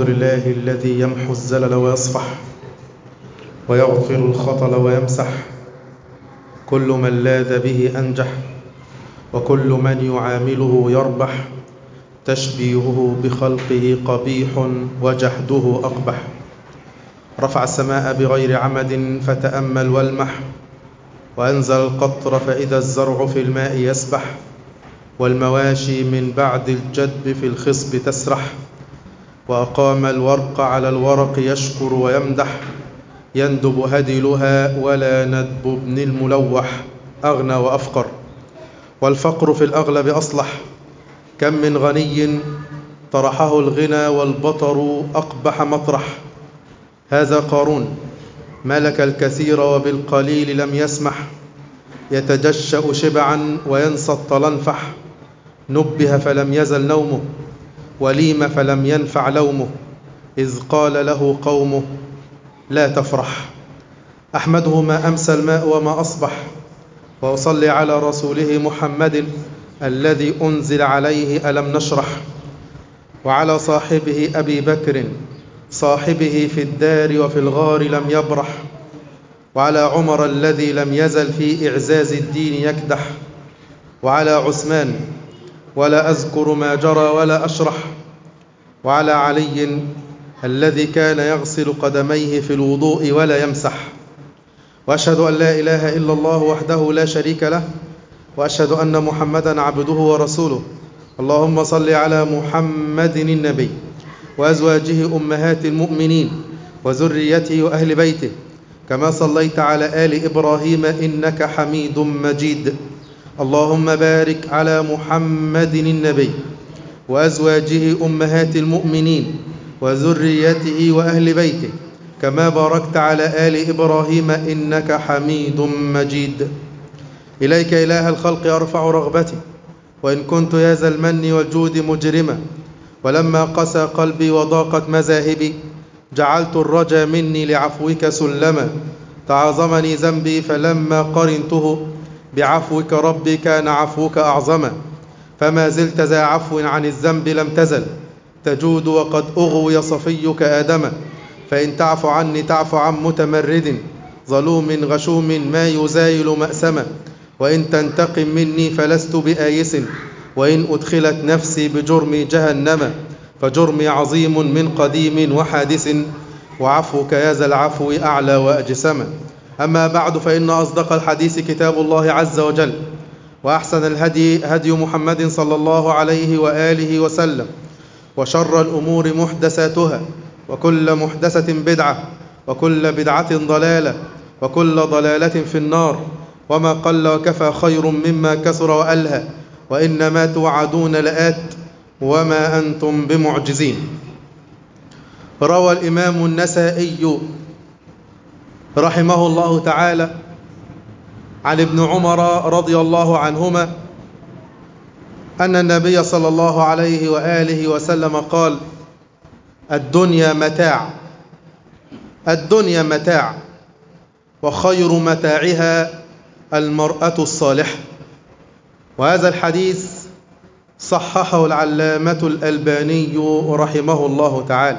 الحمد لله الذي يمحو الزلل ويصفح ويغفر الخطل ويمسح كل من لاذ به أنجح وكل من يعامله يربح تشبيهه بخلقه قبيح وجحده أقبح رفع السماء بغير عمد فتأمل والمح وأنزل القطر فإذا الزرع في الماء يسبح والمواشي من بعد الجدب في الخصب تسرح وأقام الورق على الورق يشكر ويمدح يندب هدلها ولا ندب ابن الملوح أغنى وأفقر والفقر في الأغلب أصلح كم من غني طرحه الغنى والبطر أقبح مطرح هذا قارون ملك الكثير وبالقليل لم يسمح يتجشأ شبعا وينسى الطلنفح نبه فلم يزل نومه وليم فلم ينفع لومه إذ قال له قومه لا تفرح أحمده ما أمسى الماء وما أصبح وأصلي على رسوله محمد الذي أنزل عليه ألم نشرح وعلى صاحبه أبي بكر صاحبه في الدار وفي الغار لم يبرح وعلى عمر الذي لم يزل في إعزاز الدين يكدح وعلى عثمان ولا أذكر ما جرى ولا أشرح وعلى علي الذي كان يغسل قدميه في الوضوء ولا يمسح وأشهد أن لا إله إلا الله وحده لا شريك له وأشهد أن محمدا عبده ورسوله اللهم صل على محمد النبي وأزواجه أمهات المؤمنين وذريته وأهل بيته كما صليت على آل إبراهيم إنك حميد مجيد اللهم بارك على محمد النبي وأزواجه أمهات المؤمنين وذريته وأهل بيته كما باركت على آل إبراهيم إنك حميد مجيد إليك إله الخلق أرفع رغبتي وإن كنت يا ذا المن والجود مجرما ولما قسى قلبي وضاقت مذاهبي جعلت الرجا مني لعفوك سلما تعظمني ذنبي فلما قرنته بعفوك ربي كان عفوك أعظما فما زلت ذا عفو عن الذنب لم تزل تجود وقد أغوي صفيك آدما فإن تعف عني تعف عن متمرد ظلوم غشوم ما يزايل مأسما وإن تنتقم مني فلست بآيس وإن أدخلت نفسي بجرم جهنم فجرمي عظيم من قديم وحادث وعفوك يا ذا العفو أعلى وأجسما أما بعد فإن أصدق الحديث كتاب الله عز وجل وأحسن الهدي هدي محمد صلى الله عليه وآله وسلم وشر الأمور محدثاتها وكل محدثة بدعة وكل بدعة ضلالة وكل ضلالة في النار وما قل وكفى خير مما كثر وألهى وإنما توعدون لآت وما أنتم بمعجزين روى الإمام النسائي رحمه الله تعالى عن ابن عمر رضي الله عنهما أن النبي صلى الله عليه وآله وسلم قال الدنيا متاع الدنيا متاع وخير متاعها المرأة الصالحة وهذا الحديث صححه العلامة الألباني رحمه الله تعالى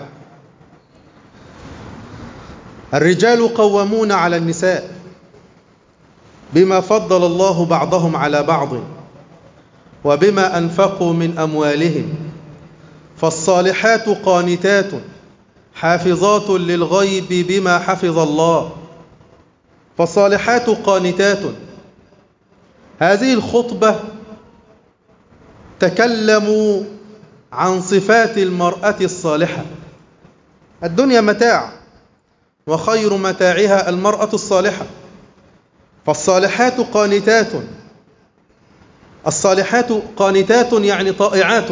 الرجال قوامون على النساء بما فضل الله بعضهم على بعض وبما أنفقوا من أموالهم فالصالحات قانتات حافظات للغيب بما حفظ الله فالصالحات قانتات هذه الخطبة تكلموا عن صفات المرأة الصالحة الدنيا متاع وخير متاعها المرأة الصالحة فالصالحات قانتات الصالحات قانتات يعني طائعات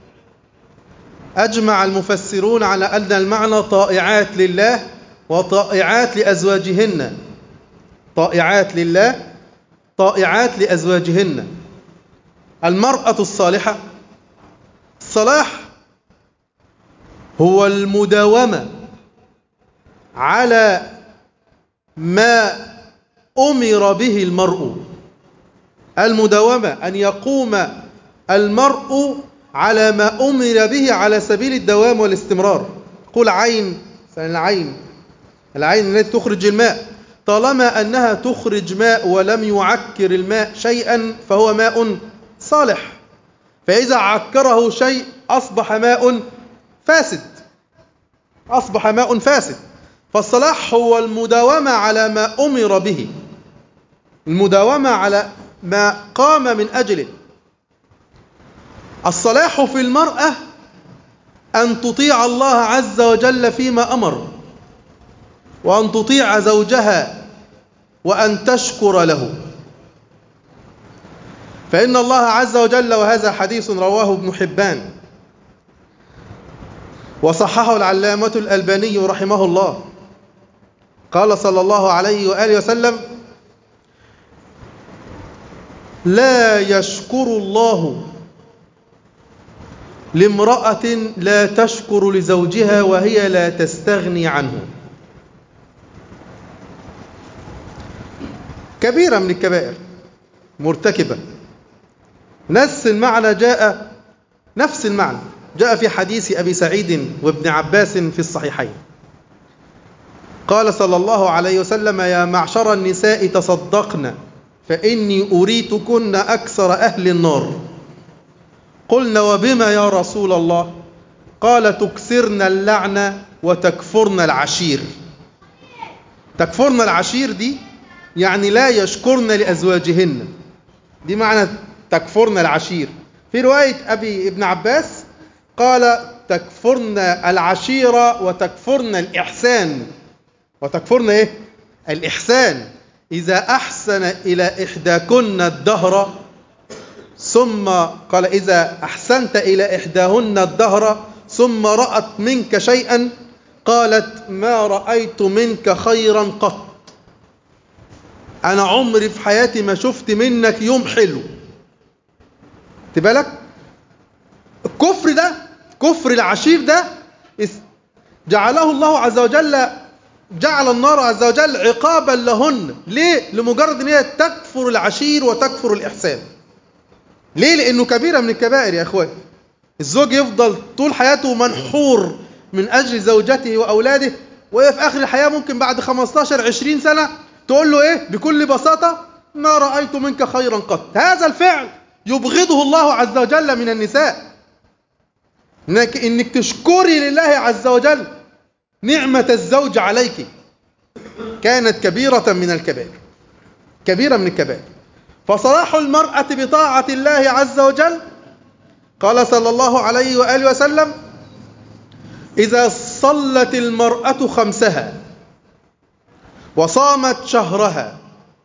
أجمع المفسرون على أن المعنى طائعات لله وطائعات لأزواجهن طائعات لله طائعات لأزواجهن المرأة الصالحة الصلاح هو المداومة على ما أمر به المرء المداومة أن يقوم المرء على ما أمر به على سبيل الدوام والاستمرار قول عين العين العين التي تخرج الماء طالما أنها تخرج ماء ولم يعكر الماء شيئا فهو ماء صالح فإذا عكره شيء أصبح ماء فاسد أصبح ماء فاسد فالصلاح هو المداومة على ما أمر به المداومة على ما قام من أجله الصلاح في المرأة أن تطيع الله عز وجل فيما أمر وأن تطيع زوجها وأن تشكر له فإن الله عز وجل وهذا حديث رواه ابن حبان وصححه العلامة الألباني رحمه الله قال صلى الله عليه وآله وسلم لا يشكر الله لامرأة لا تشكر لزوجها وهي لا تستغني عنه كبيرة من الكبائر مرتكبة نفس المعنى جاء نفس المعنى جاء في حديث أبي سعيد وابن عباس في الصحيحين قال صلى الله عليه وسلم يا معشر النساء تصدقن فإني أريتكن أكثر أهل النار قلنا وبما يا رسول الله قال تكثرن اللعنة وتكفرن العشير تكفرن العشير دي يعني لا يشكرن لأزواجهن دي معنى تكفرن العشير في رواية أبي ابن عباس قال تكفرن العشيرة وتكفرن الإحسان وتكفرن إيه؟ الإحسان إذا أحسن إلى إحداكن الدهر ثم قال إذا أحسنت إلى إحداهن الدهر ثم رأت منك شيئا قالت ما رأيت منك خيرا قط أنا عمري في حياتي ما شفت منك يوم حلو تبالك الكفر ده كفر العشير ده جعله الله عز وجل جعل النار عز وجل عقابا لهن ليه لمجرد ان هي تكفر العشير وتكفر الاحسان ليه لانه كبيره من الكبائر يا اخوان الزوج يفضل طول حياته منحور من اجل زوجته واولاده وهي في اخر الحياه ممكن بعد 15 20 سنه تقول له ايه بكل بساطه ما رايت منك خيرا قط هذا الفعل يبغضه الله عز وجل من النساء انك انك تشكري لله عز وجل نعمة الزوج عليك كانت كبيرة من الكبائر كبيرة من الكبائر فصلاح المرأة بطاعة الله عز وجل قال صلى الله عليه وآله وسلم إذا صلت المرأة خمسها وصامت شهرها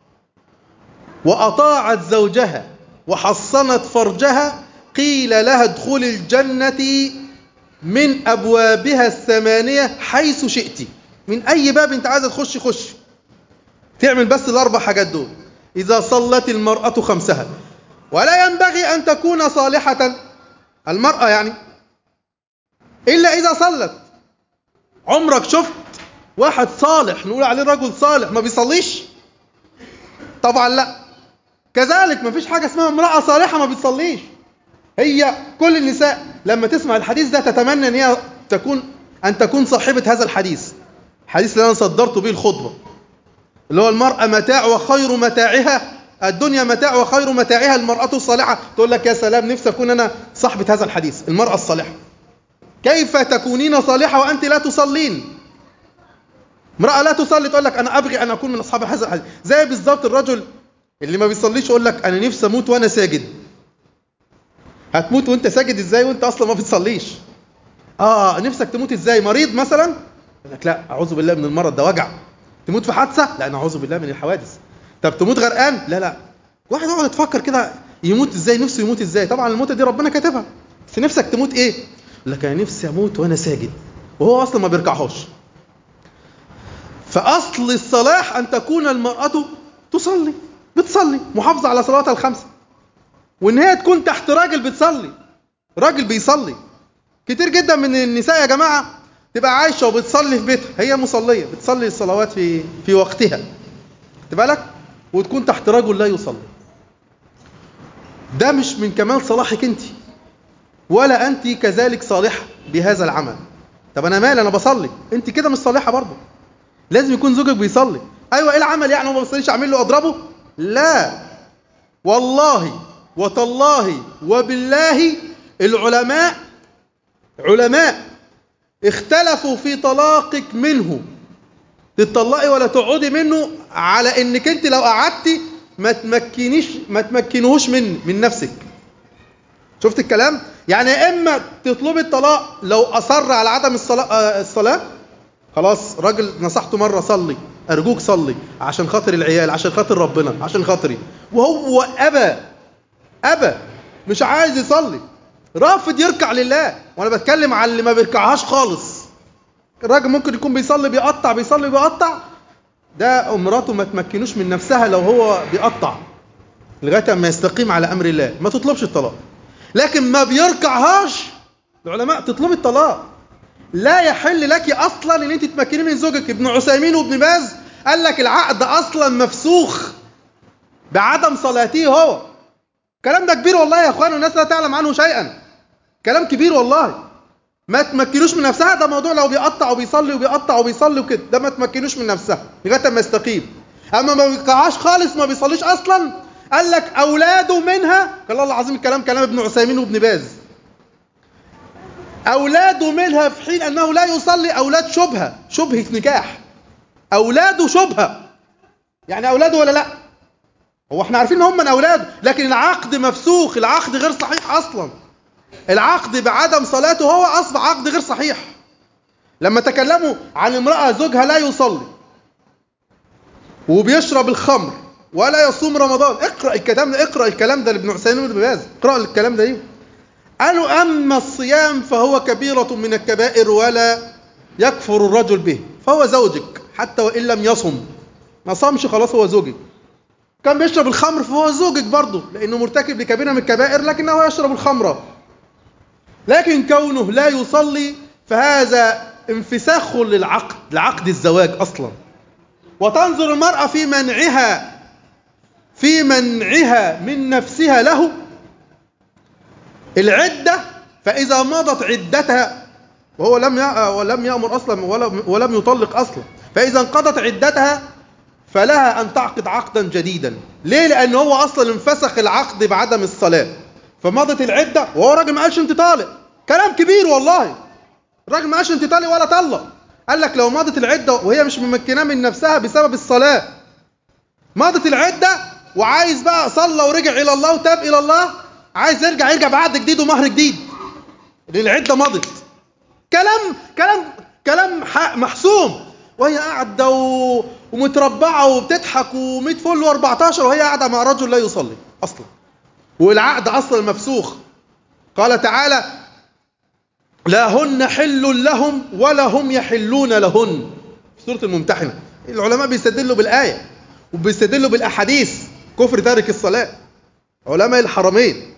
وأطاعت زوجها وحصنت فرجها قيل لها ادخل الجنة من أبوابها الثمانية حيث شئت من أي باب أنت عايزة تخش خش تعمل بس الأربع حاجات دول إذا صلت المرأة خمسها ولا ينبغي أن تكون صالحة المرأة يعني إلا إذا صلت عمرك شفت واحد صالح نقول عليه رجل صالح ما بيصليش طبعا لا كذلك ما فيش حاجة اسمها امرأة صالحة ما بتصليش هي كل النساء لما تسمع الحديث ده تتمنى ان هي تكون ان تكون صاحبة هذا الحديث الحديث اللي انا صدرت به الخطبة اللي هو المرأة متاع وخير متاعها الدنيا متاع وخير متاعها المرأة الصالحة تقول لك يا سلام نفسي أكون أنا صاحبة هذا الحديث المرأة الصالحة كيف تكونين صالحة وأنت لا تصلين امرأة لا تصلي تقول لك أنا أبغي أن أكون من أصحاب هذا الحديث زي بالظبط الرجل اللي ما بيصليش يقول لك أنا نفسي أموت وأنا ساجد هتموت وأنت ساجد إزاي وأنت أصلا ما بتصليش آه نفسك تموت إزاي مريض مثلا يقول لك لا أعوذ بالله من المرض ده وجع تموت في حادثة لا نعوذ بالله من الحوادث طب تموت غرقان لا لا واحد يقعد يتفكر كده يموت ازاي نفسه يموت ازاي طبعا الموتة دي ربنا كاتبها بس نفسك تموت ايه يقول لك انا نفسي اموت وانا ساجد وهو اصلا ما بيركعهوش فاصل الصلاح ان تكون المرأة تصلي بتصلي محافظة على صلواتها الخمسة وان هي تكون تحت راجل بتصلي راجل بيصلي كتير جدا من النساء يا جماعة تبقى عايشة وبتصلي في بيتها هي مصلية بتصلي الصلوات في في وقتها خد بالك وتكون تحت رجل لا يصلي ده مش من كمال صلاحك انت ولا انت كذلك صالحة بهذا العمل طب انا مالي انا بصلي انت كده مش صالحه برضه لازم يكون زوجك بيصلي ايوه ايه العمل يعني هو ما بيصليش اعمل له اضربه لا والله وتالله وبالله العلماء علماء اختلفوا في طلاقك منه تطلقي ولا تقعدي منه على انك انت لو قعدتي ما تمكنيش ما تمكنهوش من من نفسك شفت الكلام يعني يا اما تطلبي الطلاق لو اصر على عدم الصلاه آه، الصلاه خلاص راجل نصحته مره صلي ارجوك صلي عشان خاطر العيال عشان خاطر ربنا عشان خاطري وهو ابى ابى مش عايز يصلي رافض يركع لله وانا بتكلم على اللي ما بيركعهاش خالص الراجل ممكن يكون بيصلي بيقطع بيصلي بيقطع ده مراته ما تمكنوش من نفسها لو هو بيقطع لغايه ما يستقيم على امر الله ما تطلبش الطلاق لكن ما بيركعهاش العلماء تطلب الطلاق لا يحل لك اصلا ان انت تمكني من زوجك ابن عثيمين وابن باز قال لك العقد اصلا مفسوخ بعدم صلاته هو الكلام ده كبير والله يا اخوان والناس لا تعلم عنه شيئا كلام كبير والله ما تمكنوش من نفسها ده موضوع لو بيقطع وبيصلي وبيقطع وبيصلي وكده ده ما تمكنوش من نفسها لغايه ما يستقيم اما ما بيقعش خالص ما بيصليش اصلا قال لك اولاده منها قال الله العظيم الكلام كلام ابن عثيمين وابن باز اولاده منها في حين انه لا يصلي اولاد شبهه شبهه نكاح اولاده شبهه يعني اولاده ولا لا هو احنا عارفين ان هم من اولاده لكن العقد مفسوخ العقد غير صحيح اصلا العقد بعدم صلاته هو اصبح عقد غير صحيح لما تكلموا عن امراه زوجها لا يصلي وبيشرب الخمر ولا يصوم رمضان اقرا الكلام ده اقرا الكلام ده لابن حسين بن باز اقرا الكلام ده ايه قالوا اما الصيام فهو كبيره من الكبائر ولا يكفر الرجل به فهو زوجك حتى وان لم يصم ما صامش خلاص هو زوجك كان بيشرب الخمر فهو زوجك برضه لانه مرتكب لكبيره من الكبائر لكنه يشرب الخمر لكن كونه لا يصلي فهذا انفساخ للعقد لعقد الزواج اصلا وتنظر المراه في منعها في منعها من نفسها له العده فاذا مضت عدتها وهو لم ولم يامر اصلا ولم يطلق اصلا فاذا انقضت عدتها فلها ان تعقد عقدا جديدا ليه لان هو اصلا انفسخ العقد بعدم الصلاه فمضت العده وهو راجل ما قالش انت طالق كلام كبير والله الراجل ما قالش انت طالق ولا طلق قال لك لو مضت العده وهي مش ممكنه من نفسها بسبب الصلاه مضت العده وعايز بقى صلى ورجع الى الله وتاب الى الله عايز يرجع يرجع بعقد جديد ومهر جديد العده مضت كلام كلام كلام محسوم وهي قاعده و... ومتربعه وبتضحك و100 فل و14 وهي قاعده مع رجل لا يصلي اصلا والعقد اصلا مفسوخ قال تعالى لا هن حل لهم ولا هم يحلون لهن في سوره الممتحنه العلماء بيستدلوا بالايه وبيستدلوا بالاحاديث كفر تارك الصلاه علماء الحرمين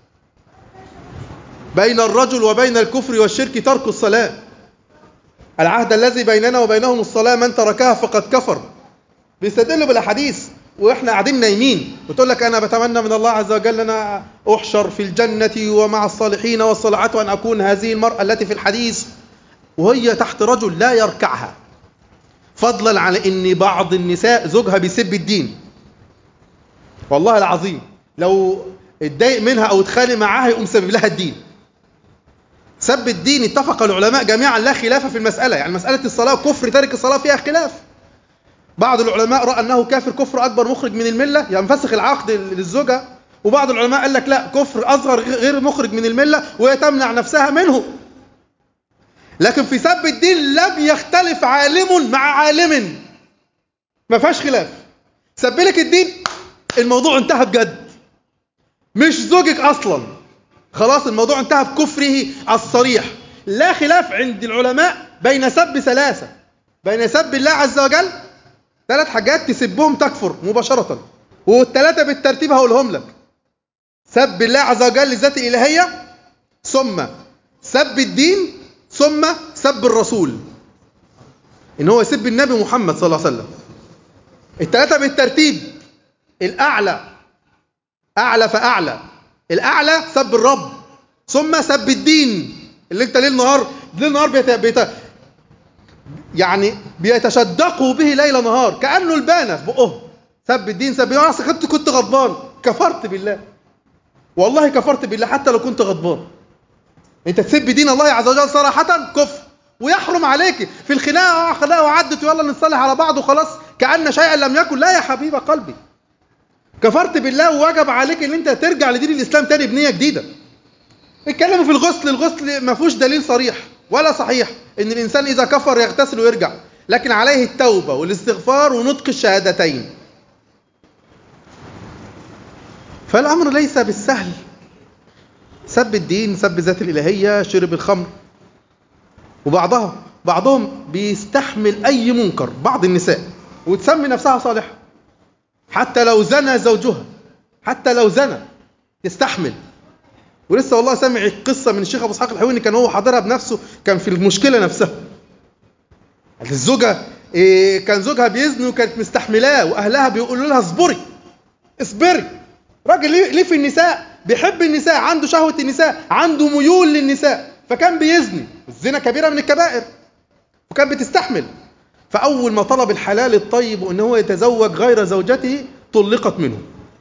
بين الرجل وبين الكفر والشرك ترك الصلاه العهد الذي بيننا وبينهم الصلاة من تركها فقد كفر بيستدلوا بالأحاديث وإحنا قاعدين نايمين وتقول لك أنا بتمنى من الله عز وجل أنا أحشر في الجنة ومع الصالحين والصلاة وأن أكون هذه المرأة التي في الحديث وهي تحت رجل لا يركعها فضلا على أن بعض النساء زوجها بيسب الدين والله العظيم لو اتضايق منها أو اتخانق معاها يقوم سبب لها الدين سب الدين اتفق العلماء جميعا لا خلاف في المسألة يعني مسألة الصلاة كفر تارك الصلاة فيها خلاف بعض العلماء رأى أنه كافر كفر أكبر مخرج من الملة ينفسخ العقد للزوجة وبعض العلماء قال لك لا كفر أصغر غير مخرج من الملة وهي تمنع نفسها منه لكن في سب الدين لم يختلف عالم مع عالم ما فيهاش خلاف سب لك الدين الموضوع انتهى بجد مش زوجك أصلا خلاص الموضوع انتهى بكفره الصريح لا خلاف عند العلماء بين سب ثلاثة بين سب الله عز وجل ثلاث حاجات تسبهم تكفر مباشرة والثلاثة بالترتيب هقولهم لك سب الله عز وجل لذات الإلهية ثم سب الدين ثم سب الرسول إن هو يسب النبي محمد صلى الله عليه وسلم الثلاثة بالترتيب الأعلى أعلى فأعلى الأعلى سب الرب ثم سب الدين اللي انت ليل نهار ليل نهار بيت... بيت... يعني بيتشدقوا به ليل نهار كانه البانه في بقهم سب الدين سب الدين اصل كنت كنت غضبان كفرت بالله والله كفرت بالله حتى لو كنت غضبان انت تسب دين الله عز وجل صراحه كفر ويحرم عليك في الخناقه اه خناقه وعدت ويلا نصلح على بعض وخلاص كان شيئا لم يكن لا يا حبيب قلبي كفرت بالله ووجب عليك ان انت ترجع لدين الاسلام تاني بنيه جديده اتكلموا في الغسل الغسل ما فيهوش دليل صريح ولا صحيح ان الانسان اذا كفر يغتسل ويرجع لكن عليه التوبه والاستغفار ونطق الشهادتين فالامر ليس بالسهل سب الدين سب ذات الالهيه شرب الخمر وبعضها بعضهم بيستحمل اي منكر بعض النساء وتسمي نفسها صالحه حتى لو زنى زوجها حتى لو زنى تستحمل ولسه والله سامع قصه من الشيخ ابو اسحاق الحويني كان هو حاضرها بنفسه كان في المشكله نفسها الزوجه إيه كان زوجها بيزني وكانت مستحملاه واهلها بيقولوا لها اصبري اصبري راجل ليه ليه في النساء بيحب النساء عنده شهوه النساء عنده ميول للنساء فكان بيزني الزنا كبيره من الكبائر وكانت بتستحمل فاول ما طلب الحلال الطيب وان هو يتزوج غير زوجته طلقت منه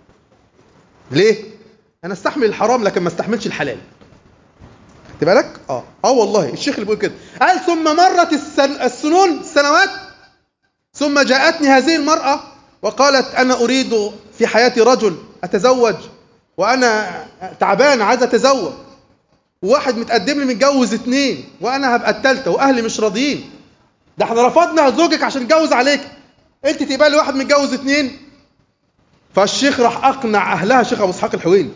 ليه انا استحمل الحرام لكن ما استحملش الحلال خدت بالك اه اه والله الشيخ اللي بيقول كده قال ثم مرت السن... السنون السنوات ثم جاءتني هذه المرأة وقالت أنا أريد في حياتي رجل أتزوج وأنا تعبان عايز أتزوج وواحد متقدم لي متجوز اتنين وأنا هبقى التالتة وأهلي مش راضيين ده احنا رفضنا زوجك عشان نتجوز عليك انت تقبلي واحد متجوز اتنين فالشيخ راح اقنع اهلها شيخ ابو اسحاق الحويني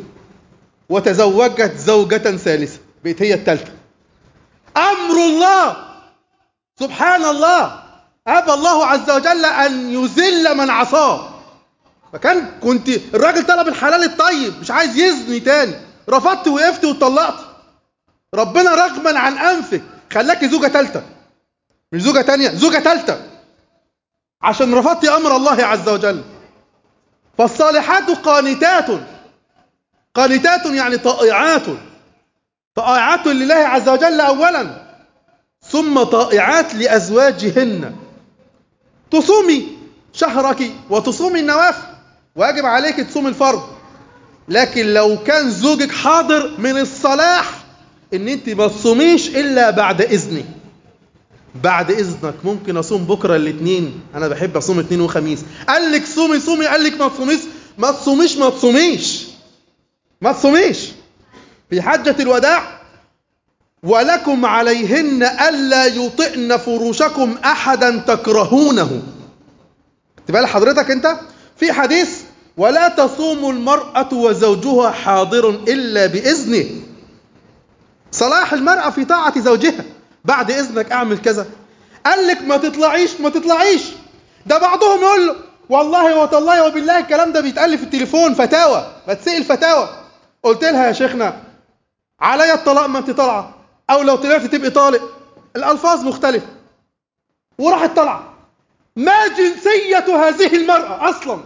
وتزوجت زوجة ثالثة بقت هي الثالثة امر الله سبحان الله ابى الله عز وجل ان يذل من عصاه فكان كنت الراجل طلب الحلال الطيب مش عايز يزني تاني رفضت وقفت وطلقت ربنا رغما عن انفك خلاكي زوجة ثالثة مش زوجة تانية زوجة ثالثة عشان رفضت امر الله عز وجل فالصالحات قانتات قانتات يعني طائعات طائعات لله عز وجل اولا ثم طائعات لازواجهن تصومي شهرك وتصومي النوافل واجب عليك تصومي الفرض لكن لو كان زوجك حاضر من الصلاح ان انت ما تصوميش الا بعد اذنه بعد اذنك ممكن اصوم بكره الاثنين انا بحب اصوم اثنين وخميس قال لك صومي صومي قال لك ما تصوميش ما تصوميش ما تصوميش ما تصوميش في حجة الوداع ولكم عليهن ألا يطئن فروشكم أحدا تكرهونه تبقى لحضرتك أنت في حديث ولا تصوم المرأة وزوجها حاضر إلا بإذنه صلاح المرأة في طاعة زوجها بعد إذنك أعمل كذا قال لك ما تطلعيش ما تطلعيش ده بعضهم يقول له والله وتالله وبالله الكلام ده بيتقال في التليفون فتاوى بتسأل فتاوى قلت لها يا شيخنا عليا الطلاق ما انت طالعه او لو طلعت تبقي طالق الالفاظ مختلفه وراحت طالعه ما جنسيه هذه المراه اصلا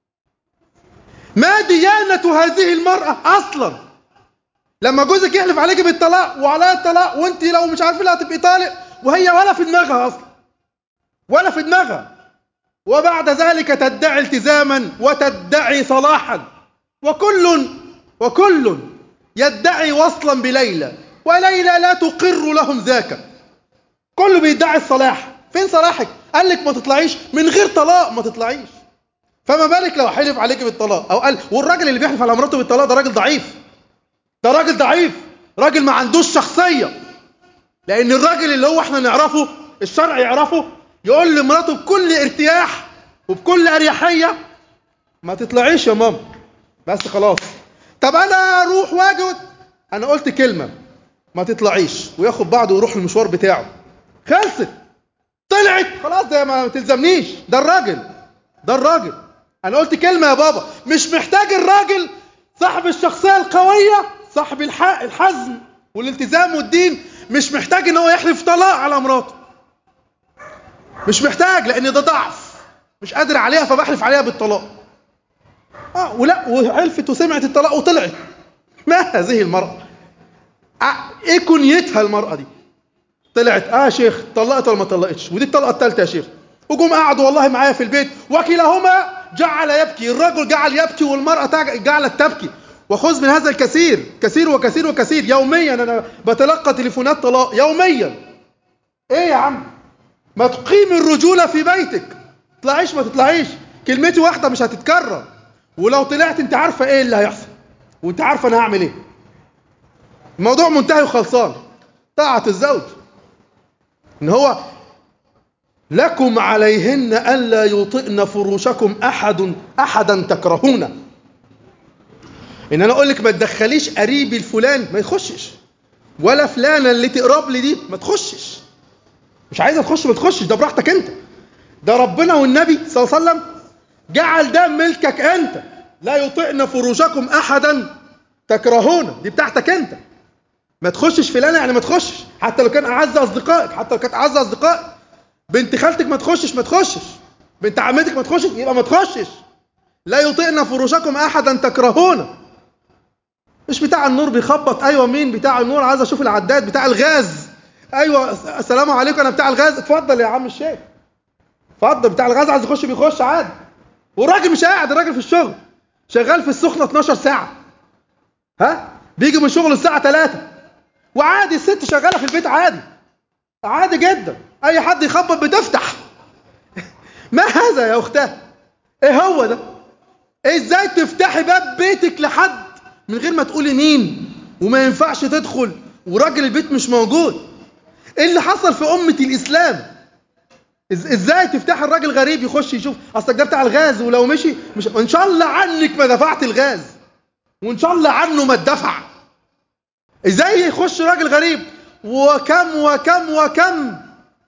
ما ديانه هذه المراه اصلا لما جوزك يحلف عليك بالطلاق وعليا الطلاق وانت لو مش عارفه هتبقي طالق وهي ولا في دماغها اصلا ولا في دماغها وبعد ذلك تدعي التزاما وتدعي صلاحا وكل وكل يدعي وصلا بليلى وليلى لا تقر لهم ذاك كله بيدعي الصلاح فين صلاحك قال لك ما تطلعيش من غير طلاق ما تطلعيش فما بالك لو حلف عليك بالطلاق او قال والراجل اللي بيحلف على مراته بالطلاق ده راجل ضعيف ده راجل ضعيف راجل ما عندوش شخصيه لان الراجل اللي هو احنا نعرفه الشرع يعرفه يقول لمراته بكل ارتياح وبكل اريحيه ما تطلعيش يا ماما بس خلاص طب انا اروح واجد انا قلت كلمه ما تطلعيش وياخد بعضه ويروح المشوار بتاعه خلصت طلعت خلاص ده ما تلزمنيش ده الراجل ده الراجل انا قلت كلمه يا بابا مش محتاج الراجل صاحب الشخصيه القويه صاحب الح- الحزم والالتزام والدين مش محتاج ان هو يحلف طلاق على مراته مش محتاج لان ده ضعف مش قادر عليها فبحلف عليها بالطلاق اه ولا وحلفت وسمعت الطلاق وطلعت ما هذه المرأة آه، ايه كنيتها المرأة دي طلعت اه يا شيخ طلقت ولا ما طلقتش ودي الطلقه الثالثه يا شيخ وجم قعدوا والله معايا في البيت وكلاهما جعل يبكي الرجل جعل يبكي والمراه تع- جعلت تبكي وخذ من هذا الكثير كثير وكثير وكثير يوميا انا بتلقى تليفونات طلاق يوميا ايه يا عم ما تقيم الرجوله في بيتك تطلعيش ما تطلعيش كلمتي واحده مش هتتكرر ولو طلعت انت عارفه ايه اللي هيحصل وانت عارفه انا هعمل ايه الموضوع منتهي وخلصان طاعه الزوج ان هو لكم عليهن الا يطئن فروشكم احد احدا تكرهونه ان انا اقول لك ما تدخليش قريبي الفلان ما يخشش ولا فلانه اللي تقرب لي دي ما تخشش مش عايزه تخش ما تخشش ده براحتك انت ده ربنا والنبي صلى الله عليه وسلم جعل ده ملكك انت لا يطئن فروشكم احدا تكرهونه دي بتاعتك انت ما تخشش فلانه يعني ما تخشش حتى لو كان اعز اصدقائك حتى لو كانت اعز اصدقائك بنت خالتك ما تخشش ما تخشش بنت عمتك ما تخشش يبقى ما تخشش لا يطئن فروشكم احدا تكرهونه مش بتاع النور بيخبط ايوه مين بتاع النور عايز اشوف العداد بتاع الغاز ايوه السلام عليكم انا بتاع الغاز اتفضل يا عم الشيخ اتفضل بتاع الغاز عايز يخش بيخش عادي والراجل مش قاعد الراجل في الشغل شغال في السخنه 12 ساعه ها بيجي من شغله الساعه 3 وعادي الست شغاله في البيت عادي عادي جدا اي حد يخبط بتفتح ما هذا يا اختاه ايه هو ده ازاي تفتحي باب بيتك لحد من غير ما تقولي مين وما ينفعش تدخل وراجل البيت مش موجود ايه اللي حصل في امه الاسلام إز- ازاي تفتح الراجل غريب يخش يشوف اصلك ده بتاع الغاز ولو مشي مش ان شاء الله عنك ما دفعت الغاز وان شاء الله عنه ما اتدفع ازاي يخش راجل غريب وكم وكم وكم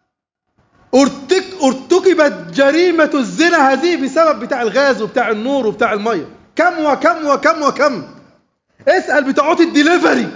ارتك ارتكبت جريمة الزنا هذه بسبب بتاع الغاز وبتاع النور وبتاع المية كم وكم وكم وكم اسأل بتوعات الدليفري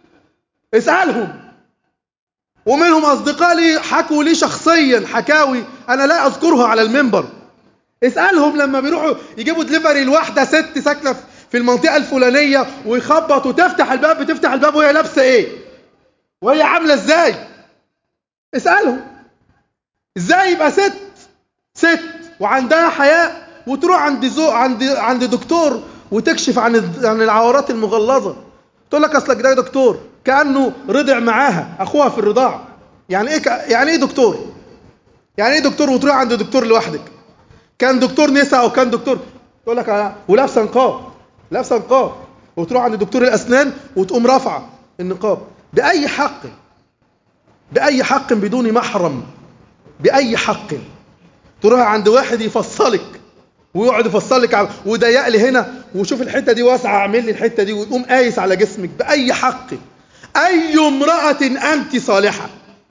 اسألهم ومنهم أصدقاء لي حكوا لي شخصيا حكاوي أنا لا أذكرها على المنبر اسألهم لما بيروحوا يجيبوا دليفري لواحدة ست ساكنة في المنطقة الفلانية ويخبط وتفتح الباب بتفتح الباب وهي لابسة ايه وهي عاملة ازاي اسألهم ازاي يبقى ست ست وعندها حياء وتروح عند زو عند عند دكتور وتكشف عن الد- عن العورات المغلظه تقول لك اصلك ده دكتور كانه رضع معاها اخوها في الرضاعه يعني ايه ك... يعني ايه دكتور يعني ايه دكتور وتروح عند دكتور لوحدك كان دكتور نساء او كان دكتور تقول لك آه، ولابسه نقاب لابسه نقاب وتروح عند دكتور الاسنان وتقوم رافعه النقاب باي حق باي حق بدون محرم بأي حق تروح عند واحد يفصلك ويقعد يفصلك على وضيق لي هنا وشوف الحته دي واسعه اعمل لي الحته دي ويقوم قايس على جسمك باي حق اي امراه انت صالحه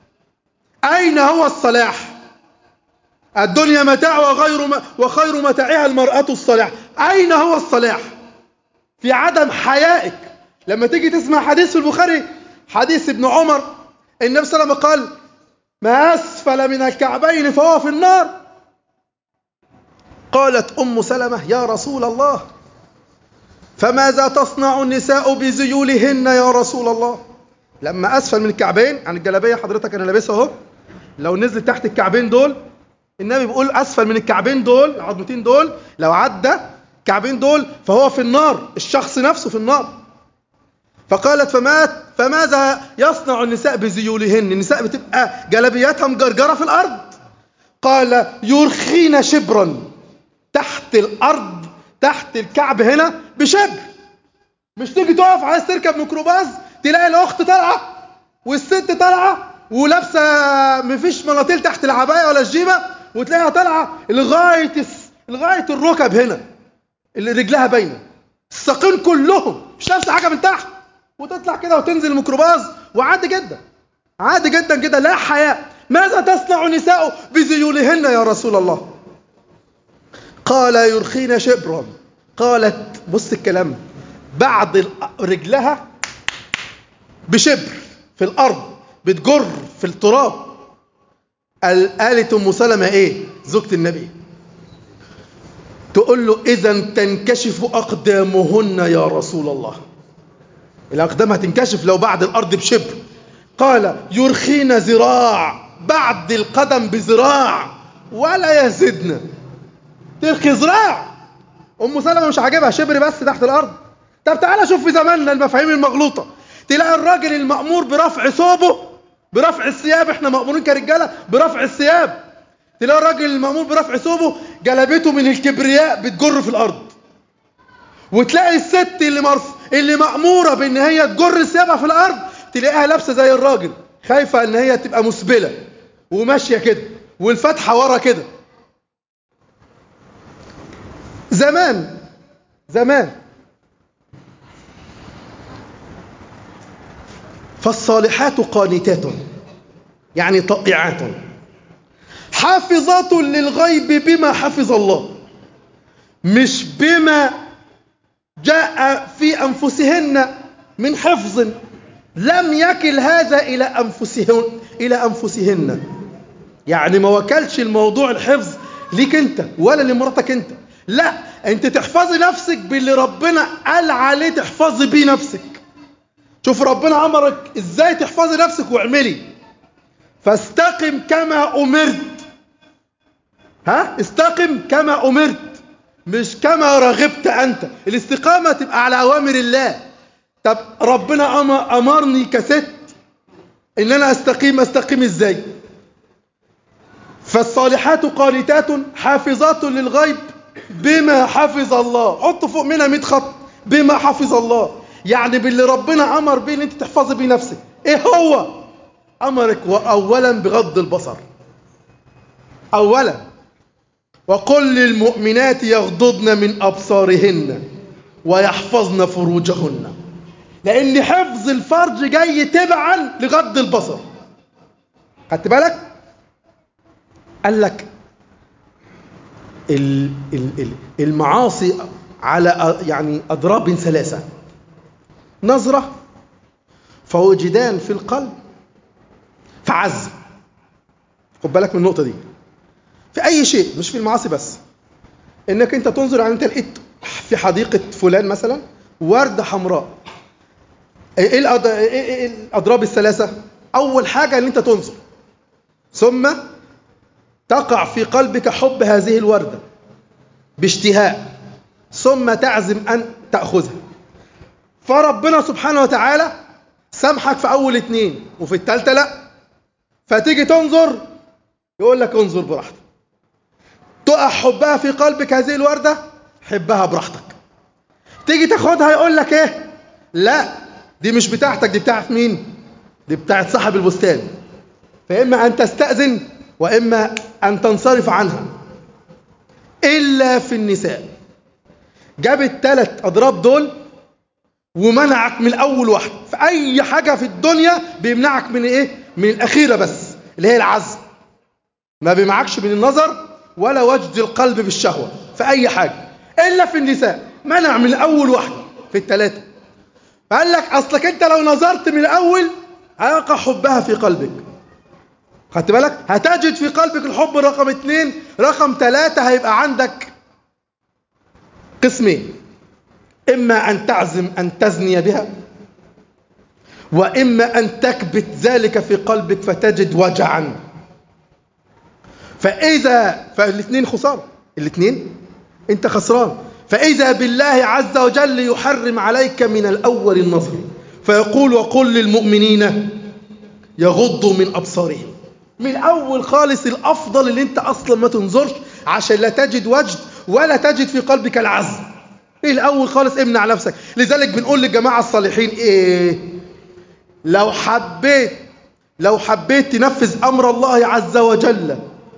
اين هو الصلاح الدنيا متاع وغير م... وخير متاعها المراه الصالحه اين هو الصلاح في عدم حيائك لما تيجي تسمع حديث في البخاري حديث ابن عمر النبي صلى الله عليه وسلم قال ما أسفل من الكعبين فهو في النار قالت أم سلمة يا رسول الله فماذا تصنع النساء بزيولهن يا رسول الله لما أسفل من الكعبين عن الجلابية حضرتك أنا لابسها أهو لو نزلت تحت الكعبين دول النبي بيقول أسفل من الكعبين دول العظمتين دول لو عدى الكعبين دول فهو في النار الشخص نفسه في النار فقالت فما فماذا يصنع النساء بزيولهن النساء بتبقى جلبياتها مجرجره في الارض قال يرخين شبرا تحت الارض تحت الكعب هنا بشبر مش تيجي تقف عايز تركب ميكروباص تلاقي الاخت طالعه والست طالعه ولابسه مفيش مناطيل تحت العبايه ولا الجيبه وتلاقيها طالعه لغايه الس- لغايه الركب هنا اللي رجلها باينه الساقين كلهم مش لابسه حاجه من تحت وتطلع كده وتنزل الميكروباص وعادي جدا عادي جدا كده لا حياء ماذا تصنع النساء بذيولهن يا رسول الله قال يرخين شبرا قالت بص الكلام بعد الأ- رجلها بشبر في الارض بتجر في التراب قال- قالت ام سلمه ايه زوجة النبي تقول له اذا تنكشف اقدامهن يا رسول الله الاقدام هتنكشف لو بعد الارض بشبر قال يرخينا ذراع بعد القدم بذراع ولا يزدنا ترخي ذراع ام سلمة مش عاجبها شبر بس تحت الارض طب تعالى شوف في زماننا المفاهيم المغلوطة تلاقي الراجل المأمور برفع ثوبه برفع الثياب احنا مأمورين كرجالة برفع الثياب تلاقي الراجل المأمور برفع ثوبه جلبته من الكبرياء بتجر في الأرض وتلاقي الست اللي مرف... اللي مأمورة بإن هي تجر ثيابها في الأرض تلاقيها لابسة زي الراجل خايفة إن هي تبقى مسبلة وماشية كده والفتحة ورا كده زمان زمان فالصالحات قانتات يعني طائعات حافظات للغيب بما حفظ الله مش بما جاء في أنفسهن من حفظ لم يكل هذا إلى أنفسهن إلى أنفسهن يعني ما وكلش الموضوع الحفظ ليك أنت ولا لمراتك أنت لا أنت تحفظي نفسك باللي ربنا قال عليه تحفظي بيه نفسك شوف ربنا أمرك إزاي تحفظي نفسك واعملي فاستقم كما أمرت ها استقم كما أمرت مش كما رغبت أنت الاستقامة تبقى على أوامر الله طب ربنا أمرني كست إن أنا أستقيم أستقيم إزاي فالصالحات قانتات حافظات للغيب بما حفظ الله حط فوق منها 100 خط بما حفظ الله يعني باللي ربنا أمر بيه ان انت تحفظي بيه نفسك ايه هو أمرك أولا بغض البصر أولا وقل للمؤمنات يغضضن من أبصارهن ويحفظن فروجهن لأن حفظ الفرج جاي تبعا لغض البصر خدت بالك قال لك المعاصي على يعني أضراب ثلاثة نظرة فوجدان في القلب فعزم خد بالك من النقطة دي في أي شيء مش في المعاصي بس إنك أنت تنظر يعني أنت لقيت في حديقة فلان مثلا وردة حمراء إيه الأضراب الثلاثة أول حاجة إن أنت تنظر ثم تقع في قلبك حب هذه الوردة باشتهاء ثم تعزم أن تأخذها فربنا سبحانه وتعالى سامحك في أول اتنين وفي التالتة لأ فتيجي تنظر يقول لك انظر براحتك تقع حبها في قلبك هذه الوردة حبها براحتك تيجي تاخدها يقول لك ايه لا دي مش بتاعتك دي بتاعت مين دي بتاعت صاحب البستان فإما أن تستأذن وإما أن تنصرف عنها إلا في النساء جاب الثلاث أضراب دول ومنعك من أول واحد في أي حاجة في الدنيا بيمنعك من إيه من الأخيرة بس اللي هي العزم ما بيمنعكش من النظر ولا وجد القلب بالشهوة في أي حاجة إلا في النساء منع من أول واحدة في الثلاثة فقال لك أصلك أنت لو نظرت من الأول هيقع حبها في قلبك خدت بالك هتجد في قلبك الحب رقم اتنين رقم ثلاثة هيبقى عندك قسمين إما أن تعزم أن تزني بها وإما أن تكبت ذلك في قلبك فتجد وجعا فإذا فالاثنين خسارة الاثنين أنت خسران فإذا بالله عز وجل يحرم عليك من الأول النظر فيقول وقل للمؤمنين يغضوا من أبصارهم من أول خالص الأفضل اللي أنت أصلا ما تنظرش عشان لا تجد وجد ولا تجد في قلبك العزم إيه الأول خالص امنع نفسك لذلك بنقول للجماعة الصالحين إيه لو حبيت لو حبيت تنفذ أمر الله عز وجل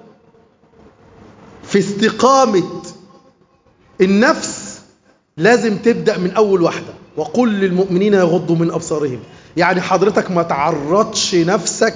في استقامة النفس لازم تبدأ من أول واحدة وقل للمؤمنين يغضوا من أبصارهم يعني حضرتك ما تعرضش نفسك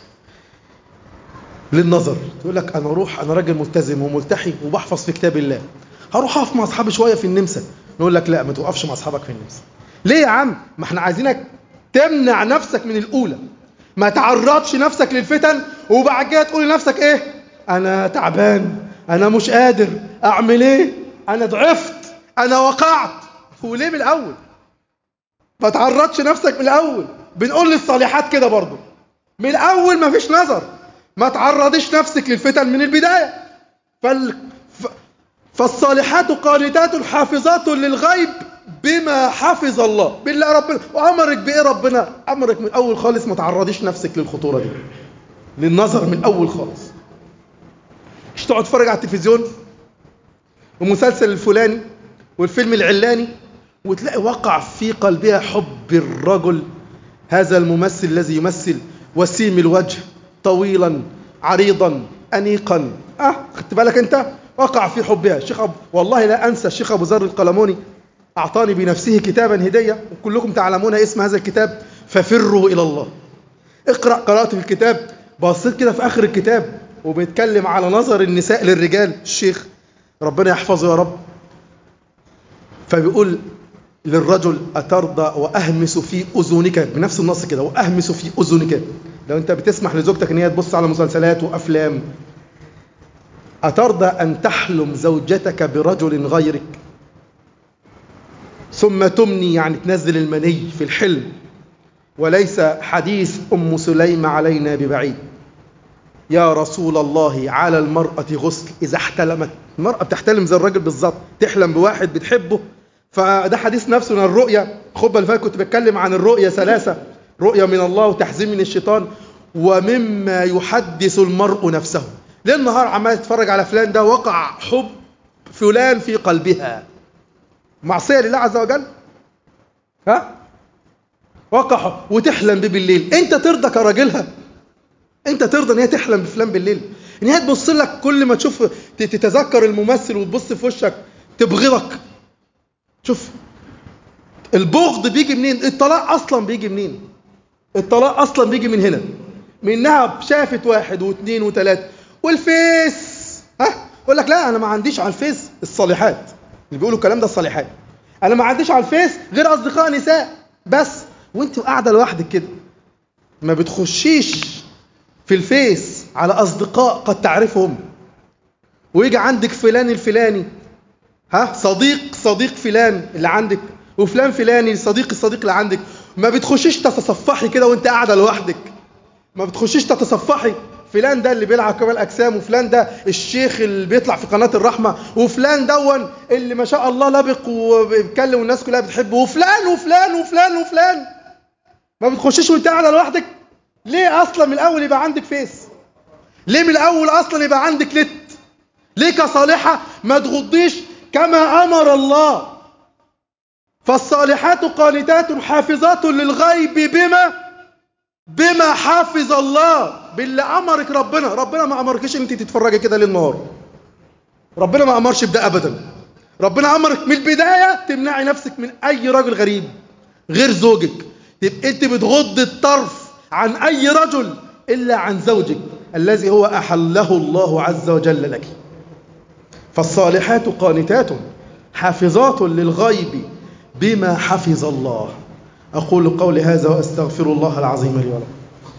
للنظر تقول لك أنا أروح أنا راجل ملتزم وملتحي وبحفظ في كتاب الله هروح أقف مع أصحابي شوية في النمسا نقول لك لا ما توقفش مع أصحابك في النمسا ليه يا عم ما احنا عايزينك تمنع نفسك من الأولى ما تعرضش نفسك للفتن وبعد كده تقول لنفسك ايه انا تعبان انا مش قادر اعمل ايه انا ضعفت انا وقعت وليه من الاول ما تعرضش نفسك من الاول بنقول للصالحات كده برضو من الاول ما فيش نظر ما تعرضيش نفسك للفتن من البدايه فال... ف... فالصالحات قانتات حافظات للغيب بما حفظ الله بالله ربنا وامرك بايه ربنا امرك من اول خالص ما تعرضيش نفسك للخطوره دي للنظر من اول خالص مش تقعد تتفرج على التلفزيون والمسلسل الفلاني والفيلم العلاني وتلاقي وقع في قلبها حب الرجل هذا الممثل الذي يمثل وسيم الوجه طويلا عريضا انيقا اه خدت بالك انت وقع في حبها الشيخ أبو والله لا انسى الشيخ ابو ذر القلموني اعطاني بنفسه كتابا هديه وكلكم تعلمون اسم هذا الكتاب ففروا الى الله اقرا قرات في الكتاب بصيت كده في اخر الكتاب وبيتكلم على نظر النساء للرجال الشيخ ربنا يحفظه يا رب فبيقول للرجل أترضى وأهمس في أذنك بنفس النص كده وأهمس في أذنك لو أنت بتسمح لزوجتك إن هي تبص على مسلسلات وأفلام أترضى أن تحلم زوجتك برجل غيرك ثم تمني يعني تنزل المني في الحلم وليس حديث أم سليم علينا ببعيد يا رسول الله على المرأة غسل إذا احتلمت المرأة بتحتلم زي الراجل بالظبط تحلم بواحد بتحبه فده حديث نفسه من الرؤية خد اللي فات كنت بتكلم عن الرؤية ثلاثة رؤية من الله وتحزين من الشيطان ومما يحدث المرء نفسه ليل نهار عمال تتفرج على فلان ده وقع حب فلان في قلبها معصية لله عز وجل ها وقع حب وتحلم بيه بالليل انت ترضى كراجلها انت ترضى ان هي تحلم بفلان بالليل ان هي تبص لك كل ما تشوف تتذكر الممثل وتبص في وشك تبغضك شوف البغض بيجي منين الطلاق اصلا بيجي منين الطلاق اصلا بيجي من هنا منها شافت واحد واثنين وثلاثة والفيس ها يقول لك لا انا ما عنديش على الفيس الصالحات اللي بيقولوا الكلام ده الصالحات انا ما عنديش على الفيس غير اصدقاء نساء بس وانت قاعده لوحدك كده ما بتخشيش في الفيس على اصدقاء قد تعرفهم ويجي عندك فلان الفلاني ها صديق صديق فلان اللي عندك وفلان فلاني صديق الصديق اللي عندك ما بتخشيش تتصفحي كده وانت قاعده لوحدك ما بتخشيش تتصفحي فلان ده اللي بيلعب كمال اجسام وفلان ده الشيخ اللي بيطلع في قناه الرحمه وفلان دون اللي ما شاء الله لبق وبيتكلم والناس كلها بتحبه وفلان وفلان وفلان وفلان ما بتخشيش وانت قاعده لوحدك ليه اصلا من الاول يبقى عندك فيس ليه من الاول اصلا يبقى عندك نت ليه كصالحه ما تغضيش كما امر الله فالصالحات قانتات حافظات للغيب بما بما حافظ الله باللي امرك ربنا ربنا ما امركش انت تتفرجي كده ليل نهار ربنا ما امرش بده ابدا ربنا امرك من البدايه تمنعي نفسك من اي راجل غريب غير زوجك تبقى انت بتغض الطرف عن اي رجل الا عن زوجك الذي هو احله الله عز وجل لك فالصالحات قانتات حافظات للغيب بما حفظ الله أقول قولي هذا وأستغفر الله العظيم لي ولكم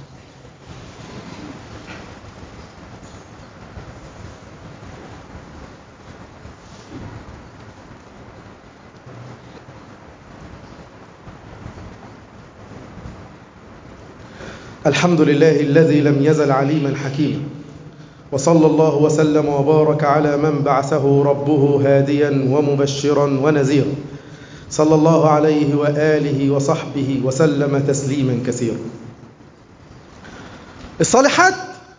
الحمد لله الذي لم يزل عليما حكيما وصلى الله وسلم وبارك على من بعثه ربه هاديا ومبشرا ونذيرا صلى الله عليه واله وصحبه وسلم تسليما كثيرا الصالحات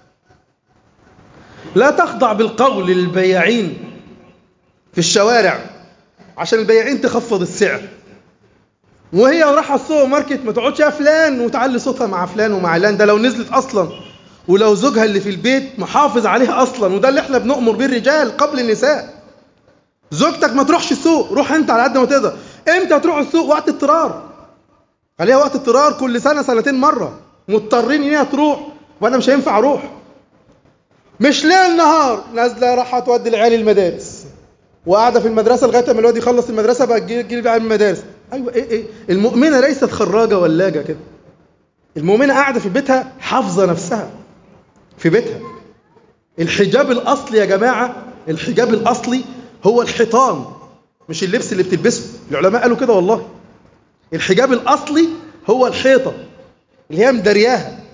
لا تخضع بالقول للبياعين في الشوارع عشان البياعين تخفض السعر وهي رايحه السوبر ماركت ما تقعدش يا فلان وتعلي صوتها مع فلان ومع علان ده لو نزلت اصلا ولو زوجها اللي في البيت محافظ عليها اصلا وده اللي احنا بنؤمر بيه الرجال قبل النساء زوجتك ما تروحش السوق روح انت على قد ما تقدر امتى تروح السوق وقت اضطرار خليها وقت اضطرار كل سنه سنتين مره مضطرين ان هي تروح وانا مش هينفع اروح مش ليل نهار نازله رايحه تودي العيال المدارس وقاعده في المدرسه لغايه ما الواد يخلص المدرسه بقى تجي تجي بقى المدارس ايوه ايه ايه المؤمنه ليست خراجه ولاجه كده المؤمنه قاعده في بيتها حافظه نفسها في بيتها الحجاب الاصلي يا جماعه الحجاب الاصلي هو الحيطان مش اللبس اللي بتلبسه العلماء قالوا كده والله الحجاب الاصلي هو الحيطه اللي هي مدرياها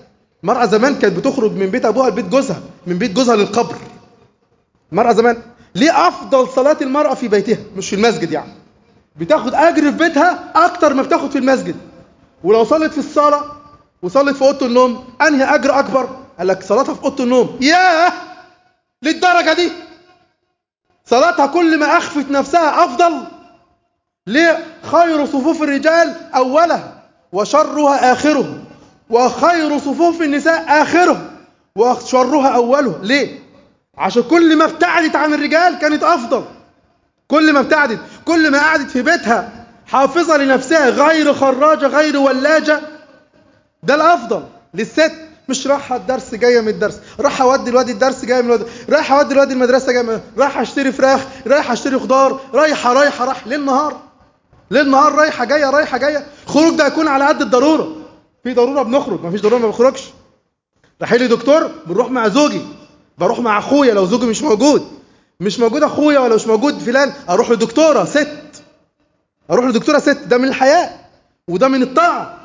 المرأة زمان كانت بتخرج من بيت أبوها لبيت جوزها من بيت جوزها للقبر المرأة زمان ليه أفضل صلاة المرأة في بيتها مش في المسجد يعني بتاخد أجر في بيتها أكتر ما بتاخد في المسجد ولو صلت في الصلاة وصلت في أوضة النوم أنهي أجر أكبر قال لك صلاتها في أوضة النوم ياه للدرجة دي صلاتها كل ما أخفت نفسها أفضل ليه خير صفوف الرجال أولها وشرها آخره وخير صفوف النساء آخره وشرها أوله ليه عشان كل ما ابتعدت عن الرجال كانت أفضل كل ما ابتعدت كل ما قعدت في بيتها حافظة لنفسها غير خراجة غير ولاجة ده الأفضل للست مش رايحة الدرس جاية من الدرس رايحة أودي الواد الدرس جاية من الواد رايحة أودي الواد المدرسة جاية من رايحة أشتري فراخ رايحة أشتري خضار رايحة رايحة رايحة ليل نهار ليل نهار رايحة جاية رايحة جاية خروج ده يكون على قد الضرورة في ضرورة بنخرج ما فيش ضرورة ما بنخرجش رايحين لي دكتور بنروح مع زوجي بروح مع أخويا لو زوجي مش موجود مش موجود أخويا ولا مش موجود فلان أروح لدكتورة ست أروح لدكتورة ست ده من الحياة وده من الطاعة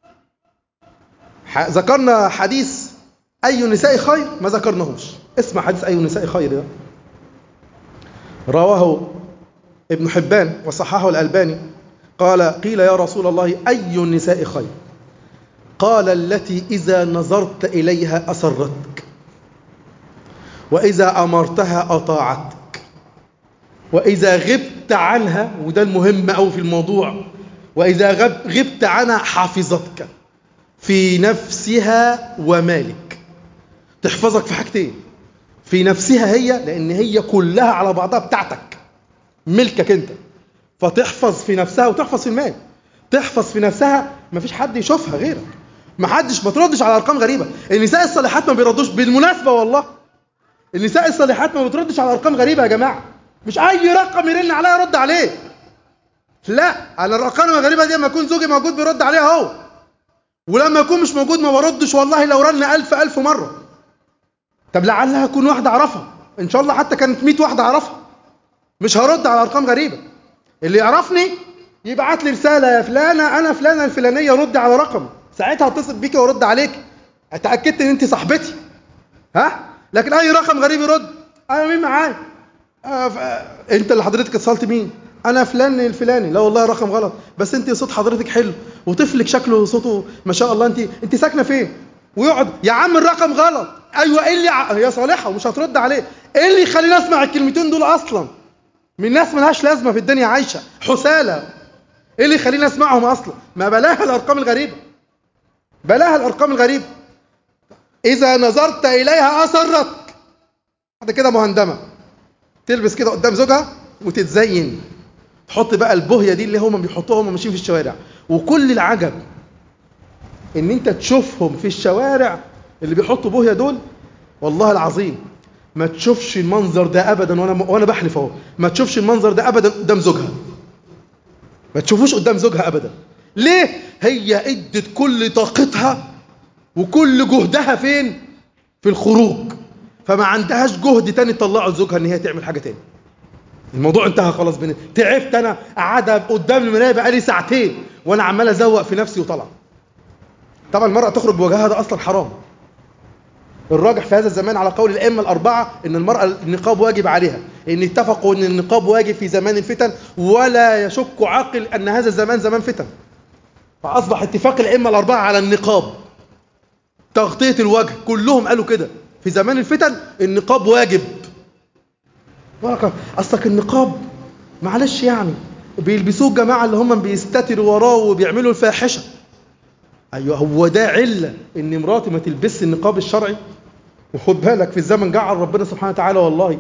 ذكرنا حديث أي نساء خير ما ذكرناهوش اسمع حديث أي نساء خير ده رواه ابن حبان وصححه الألباني قال قيل يا رسول الله أي النساء خير قال التي إذا نظرت إليها أسرتك وإذا أمرتها أطاعتك وإذا غبت عنها وده المهم أو في الموضوع وإذا غب غبت عنها حفظتك في نفسها ومالك تحفظك في حاجتين في نفسها هي لأن هي كلها على بعضها بتاعتك ملكك أنت فتحفظ في نفسها وتحفظ في المال تحفظ في نفسها مفيش حد يشوفها غيرك ما حدش ما تردش على ارقام غريبه النساء الصالحات ما بيردوش بالمناسبه والله النساء الصالحات ما بتردش على ارقام غريبه يا جماعه مش اي رقم يرن عليا ارد عليه لا على الارقام الغريبه دي لما يكون زوجي موجود بيرد عليها هو ولما يكون مش موجود ما بردش والله لو رن ألف ألف مرة طب لعلها تكون واحدة أعرفها إن شاء الله حتى كانت 100 واحدة أعرفها مش هرد على أرقام غريبة اللي يعرفني يبعت لي رسالة يا فلانة أنا فلانة الفلانية رد على رقم ساعتها اتصل بيكي وارد عليك اتأكدت إن أنت صاحبتي ها لكن أي رقم غريب يرد أنا مين معايا آه ف... أنت اللي حضرتك اتصلت مين انا فلان الفلاني لا والله رقم غلط بس انت صوت حضرتك حلو وطفلك شكله صوته ما شاء الله انت انت ساكنه فين ويقعد يا عم الرقم غلط ايوه ايه اللي ع... هي صالحه ومش هترد عليه ايه اللي يخليني اسمع الكلمتين دول اصلا من ناس ملهاش لازمه في الدنيا عايشه حساله ايه اللي يخليني اسمعهم اصلا ما بلاها الارقام الغريبه بلاها الارقام الغريبه اذا نظرت اليها اسرتك واحده كده مهندمه تلبس كده قدام زوجها وتتزين تحط بقى البهيه دي اللي هم بيحطوها هم ماشيين في الشوارع وكل العجب ان انت تشوفهم في الشوارع اللي بيحطوا بهيه دول والله العظيم ما تشوفش المنظر ده ابدا وانا وانا بحلف اهو ما تشوفش المنظر ده ابدا قدام زوجها ما تشوفوش قدام زوجها ابدا ليه هي ادت كل طاقتها وكل جهدها فين في الخروج فما عندهاش جهد تاني تطلعه لزوجها ان هي تعمل حاجه تاني الموضوع انتهى خلاص بين تعبت انا قاعده قدام المرايه بقالي ساعتين وانا عمال ازوق في نفسي وطلع طبعا المراه تخرج بوجهها ده اصلا حرام الراجح في هذا الزمان على قول الائمه الاربعه ان المراه النقاب واجب عليها ان اتفقوا ان النقاب واجب في زمان الفتن ولا يشك عاقل ان هذا الزمان زمان فتن فاصبح اتفاق الائمه الاربعه على النقاب تغطيه الوجه كلهم قالوا كده في زمان الفتن النقاب واجب بركة أصلك النقاب معلش يعني بيلبسوه الجماعة اللي هم بيستتروا وراه وبيعملوا الفاحشة أيوة هو ده علة إن مراتي ما تلبسش النقاب الشرعي وخد بالك في الزمن جعل ربنا سبحانه وتعالى والله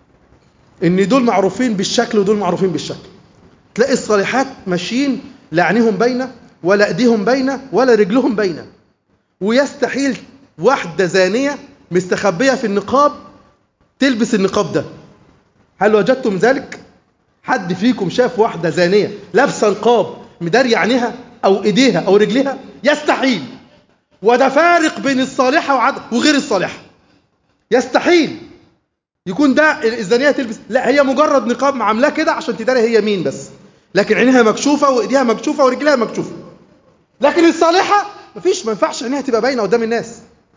إن دول معروفين بالشكل ودول معروفين بالشكل تلاقي الصالحات ماشيين لا عينيهم باينة ولا ايديهم باينة ولا رجلهم باينة ويستحيل واحدة زانية مستخبية في النقاب تلبس النقاب ده هل وجدتم ذلك حد فيكم شاف واحدة زانية لابسة نقاب مداري عينيها أو إيديها أو رجليها يستحيل وده فارق بين الصالحة وعد وغير الصالحة يستحيل يكون ده الزانية تلبس لا هي مجرد نقاب عاملاه كده عشان تداري هي مين بس لكن عينيها مكشوفة وإيديها مكشوفة ورجلها مكشوفة لكن الصالحة مفيش ما ينفعش عينيها تبقى باينة قدام الناس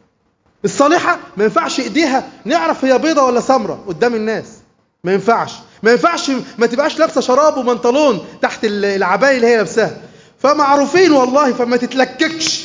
الصالحة ما ينفعش ايديها نعرف هي بيضة ولا سمرة قدام الناس ما ينفعش ما ينفعش ما تبقاش لابسة شراب وبنطلون تحت العباية اللي هي لابساها فمعروفين والله فما تتلككش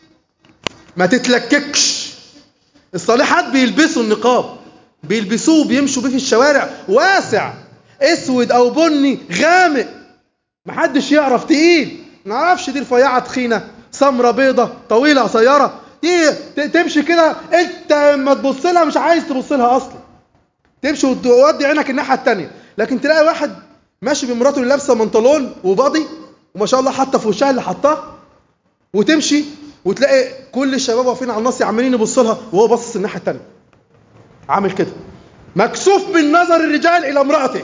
ما تتلككش الصالحات بيلبسوا النقاب بيلبسوه بيمشوا بيه في الشوارع واسع اسود او بني غامق محدش يعرف تقيل ما نعرفش دي رفيعه تخينه سمره بيضه طويله قصيره دي تمشي كده انت لما تبص لها مش عايز تبص لها اصلا تمشي وتودي عينك الناحيه الثانيه لكن تلاقي واحد ماشي بمراته اللي لابسه بنطلون وباضي وما شاء الله حاطه في وشها اللي حطاه وتمشي وتلاقي كل الشباب واقفين على الناصيه عمالين يبصوا لها وهو باصص الناحيه الثانيه عامل كده مكسوف من نظر الرجال الى امراته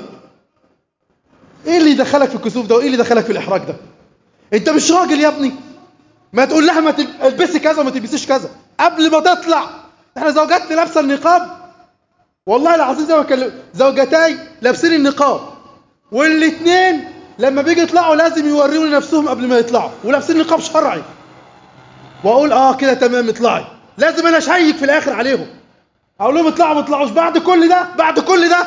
ايه اللي دخلك في الكسوف ده وايه اللي دخلك في الاحراج ده انت مش راجل يا ابني ما تقول لها ما تلبسي كذا وما تلبسيش كذا قبل ما تطلع احنا زوجاتنا لابسه النقاب والله العظيم زي ما كلم زوجتاي لابسين النقاب والاثنين لما بيجي يطلعوا لازم يوريوا نفسهم قبل ما يطلعوا ولابسين نقاب شرعي واقول اه كده تمام اطلعي لازم انا اشيك في الاخر عليهم اقول لهم اطلعوا ما اطلعوش بعد كل ده بعد كل ده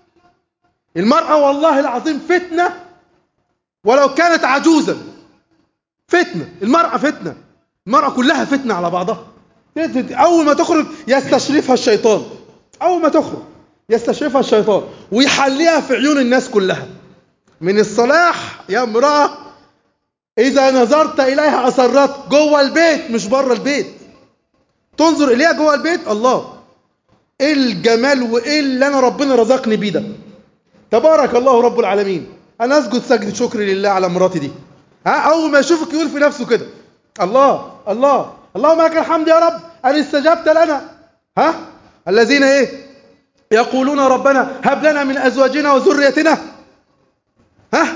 المرأة والله العظيم فتنة ولو كانت عجوزا فتنة المرأة فتنة المرأة كلها فتنة على بعضها أول ما تخرج يستشرفها الشيطان أول ما تخرج يستشرفها الشيطان ويحليها في عيون الناس كلها من الصلاح يا امرأة إذا نظرت إليها أسرت جوه البيت مش بره البيت تنظر إليها جوه البيت الله إيه الجمال وإيه اللي أنا ربنا رزقني بيه ده تبارك الله رب العالمين أنا أسجد سجد شكر لله على مراتي دي ها أول ما يشوفك يقول في نفسه كده الله الله اللهم لك الحمد يا رب أن استجبت لنا ها الذين إيه يقولون ربنا هب لنا من أزواجنا وذريتنا ها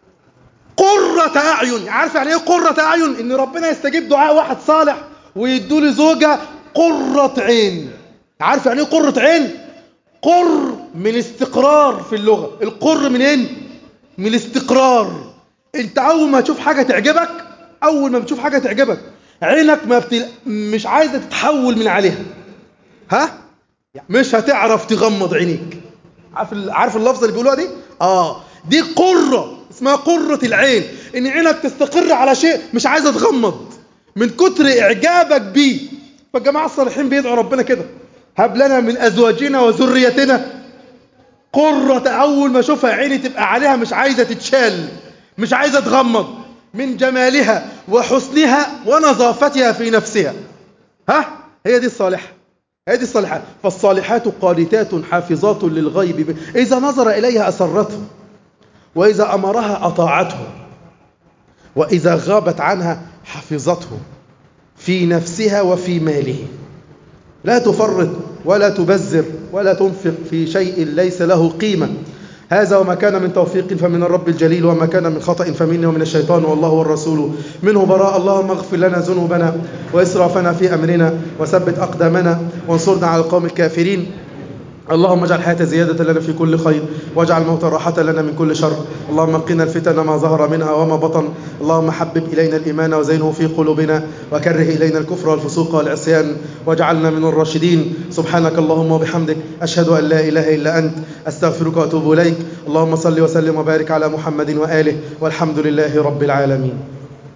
قرة أعين عارف يعني إيه قرة أعين إن ربنا يستجيب دعاء واحد صالح ويدوا لي زوجة قرة عين عارف يعني إيه قرة عين قر من استقرار في اللغة القر منين من الاستقرار انت اول ما تشوف حاجة تعجبك اول ما بتشوف حاجة تعجبك عينك ما بتل... مش عايزة تتحول من عليها ها مش هتعرف تغمض عينيك عارف عارف اللفظة اللي بيقولوها دي اه دي قرة اسمها قرة العين ان عينك تستقر على شيء مش عايزة تغمض من كتر اعجابك بيه فالجماعة الصالحين بيدعوا ربنا كده هب لنا من ازواجنا وذريتنا قرة اول ما اشوفها عيني تبقى عليها مش عايزة تتشال مش عايزة تغمض من جمالها وحسنها ونظافتها في نفسها ها هي دي الصالحة هي دي الصالحات فالصالحات قانتات حافظات للغيب إذا نظر إليها أسرته وإذا أمرها أطاعته وإذا غابت عنها حفظته في نفسها وفي ماله لا تفرط ولا تبذر ولا تنفق في شيء ليس له قيمة هذا وما كان من توفيق فمن الرب الجليل وما كان من خطأ فمني ومن الشيطان والله والرسول منه براء اللهم اغفر لنا ذنوبنا وإسرافنا في أمرنا وثبت أقدامنا وانصرنا على القوم الكافرين اللهم اجعل الحياة زيادة لنا في كل خير واجعل الموت راحة لنا من كل شر اللهم قنا الفتن ما ظهر منها وما بطن اللهم حبب إلينا الإيمان وزينه في قلوبنا وكره إلينا الكفر والفسوق والعصيان واجعلنا من الراشدين سبحانك اللهم وبحمدك أشهد أن لا إله إلا أنت أستغفرك وأتوب إليك اللهم صل وسلم وبارك على محمد وآله والحمد لله رب العالمين